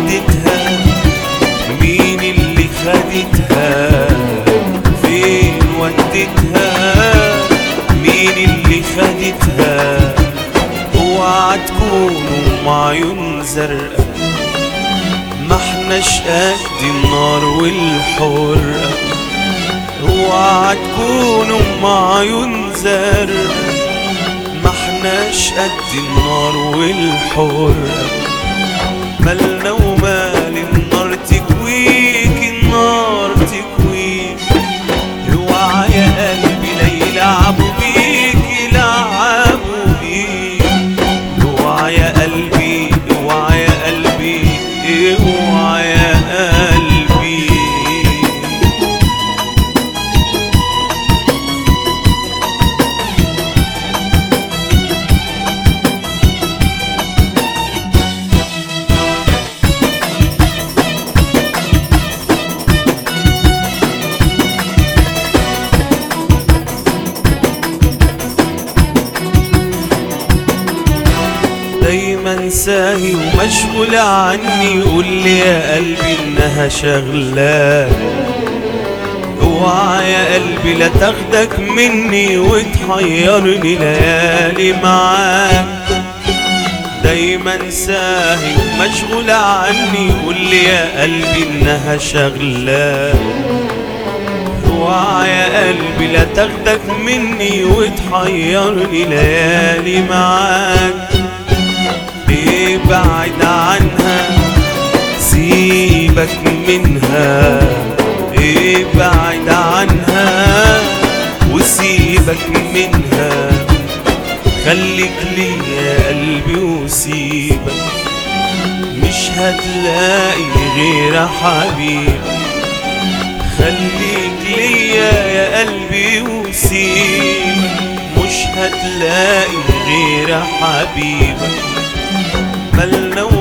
ودتها مين اللي خدتها فين ودتها مين اللي خدتها اوعى تكونوا معيون زرقاء ما احناش قد النار والحرقة اوعى تكونوا معيون زرقاء ما احناش قد النار والحرقة مالنا ومال النار تكويك النار تكويك اوعى يا قلبي لا يلعبوا بيك يلعبوا بيك اوعى يا قلبي اوعى يا قلبي اوعى يا قلبي دايما ساهي ومشغول عني قول لي يا قلبي انها شغلاك اوعى يا قلبي لا تاخدك مني وتحيرني ليالي معاك دايما ساهي ومشغول عني قول لي يا قلبي انها شغلاك اوعى يا قلبي لا تاخدك مني وتحيرني ليالي معاك ابعد عنها سيبك منها ابعد عنها وسيبك منها خليك لي يا قلبي وسيبك مش هتلاقي غير حبيب خليك ليا يا قلبي وسيبك مش هتلاقي غير حبيبك مالنا